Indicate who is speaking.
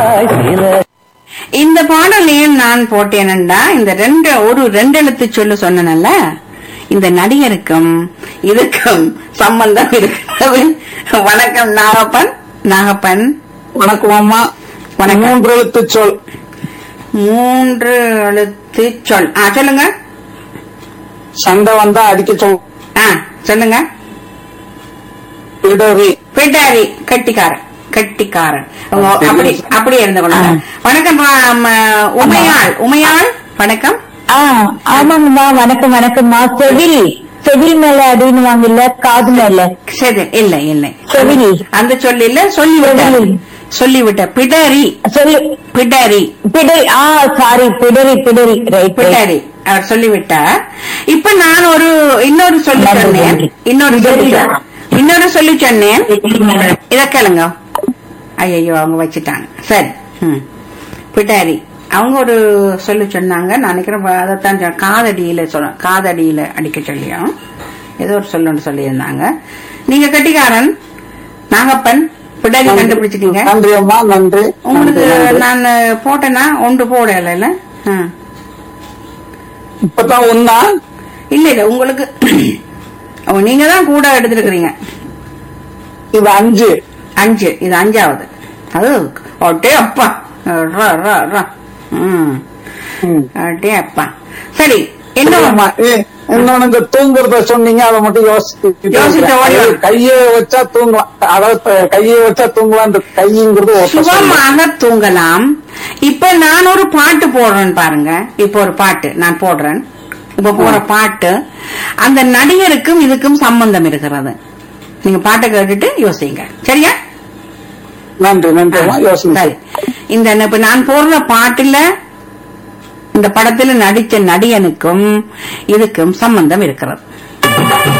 Speaker 1: இந்த பாடலையும் நான் போட்டேனண்டா இந்த ரெண்டு ஒரு ரெண்டு எழுத்து சொல்லு சொன்னனல்ல இந்த நடிகருக்கும் இதுக்கும் சம்பந்தம் இருக்கிறது வணக்கம் நாகப்பன் நாகப்பன்
Speaker 2: வணக்கம் அம்மா
Speaker 1: வணக்கம்.
Speaker 2: மூன்று எழுத்து சொல்
Speaker 1: மூன்று எழுத்து சொல் ஆ சொல்லுங்க
Speaker 2: சண்டை வந்தா அடிக்க சொல்
Speaker 1: ஆ சொல்லுங்க
Speaker 2: பிடரி
Speaker 1: பிடாரி கட்டிக்காரன் கட்டிக்காரன் உங்க அப்படி அப்படியே இருந்து கொள்ளுங்க வணக்கம் பா- ம- உமையாள் உமையாள் வணக்கம்
Speaker 3: ஆ ஆமாங்கம்மா வணக்கம் வணக்கம்மா செவில் செவில் மேல அப்படின்னு இல்ல காது மேல
Speaker 1: சரி இல்லை இல்லை
Speaker 3: செவில்
Speaker 1: அந்த சொல்லி இல்ல சொல்லிவிட்ட
Speaker 3: செவில்.
Speaker 1: சொல்லிவிட்ட பிடரி
Speaker 3: சொல்லு
Speaker 1: பிடரி
Speaker 3: பிடரி ஆ சாரி பிடரி பிடரி ரைட்
Speaker 1: பிடரி அவர் சொல்லிவிட்டார் இப்ப நான் ஒரு இன்னொரு சொல்லி
Speaker 3: நன்றி,
Speaker 1: சொன்னேன்
Speaker 3: நன்றி.
Speaker 1: இன்னொரு சொல்லி
Speaker 3: பிடரியா?
Speaker 1: இன்னொரு சொல்லி சொன்னேன் இத கேளுங்க ஐயோ அவங்க வச்சுட்டாங்க சரி ம். பிடாரி அவங்க ஒரு சொல்லி சொன்னாங்க நான் நினைக்கிறேன் அதைத்தான் சொன்னேன். காதடியில சொன்ன காதடியில அடிக்க சொல்லியும் ஏதோ ஒரு சொல்லு சொல்லியிருந்தாங்க நீங்க கட்டிக்காரன் நாகப்பன் பிடாரி கண்டுபிடிச்சிட்டீங்க
Speaker 2: நன்றி அம்மா நன்றி
Speaker 1: உங்களுக்கு
Speaker 2: நன்றி, நன்றி.
Speaker 1: நான் போட்டேன்னா ஒன்று போடல இல்ல
Speaker 2: இப்பதான் ஒன்னா
Speaker 1: இல்ல இல்ல உங்களுக்கு ஓ, நீங்க தான் கூட எடுத்துருக்கீங்க
Speaker 2: இது அஞ்சு
Speaker 1: அஞ்சு இது அஞ்சாவது அது ஒட்டே அப்பா ரா, ரா, ரா. ம்
Speaker 2: ம்.
Speaker 1: அடே அப்பா சரி என்ன
Speaker 2: ஆமா ஏ, இன்னொன்னு இந்த தூங்குறத சொன்னீங்க அதை மட்டும் யோசிச்சு
Speaker 1: யோசிச்சு ஓடி வா.
Speaker 2: கையை வச்சா தூங்கலாம் அதாவது இப்ப கையை வச்சா தூங்கலாம் இந்த கைங்கிறது ஒத்த சொல்லு.
Speaker 1: சுகமாக தூங்கலாம் இப்ப நான் ஒரு பாட்டு போடுறேன் பாருங்க இப்ப ஒரு பாட்டு நான் போடுறேன் இப்ப போற பாட்டு அந்த நடிகருக்கும் இதுக்கும் சம்பந்தம் இருக்கிறது நீங்க பாட்டை கேட்டுட்டு யோசிங்க சரியா
Speaker 2: நன்றி நன்றி அம்மா யோசனை
Speaker 1: சரி இந்த இப்ப நான் போடுற பாட்டுல இந்த படத்துல நடிச்ச நடிகனுக்கும் இதுக்கும் சம்பந்தம் இருக்கிறது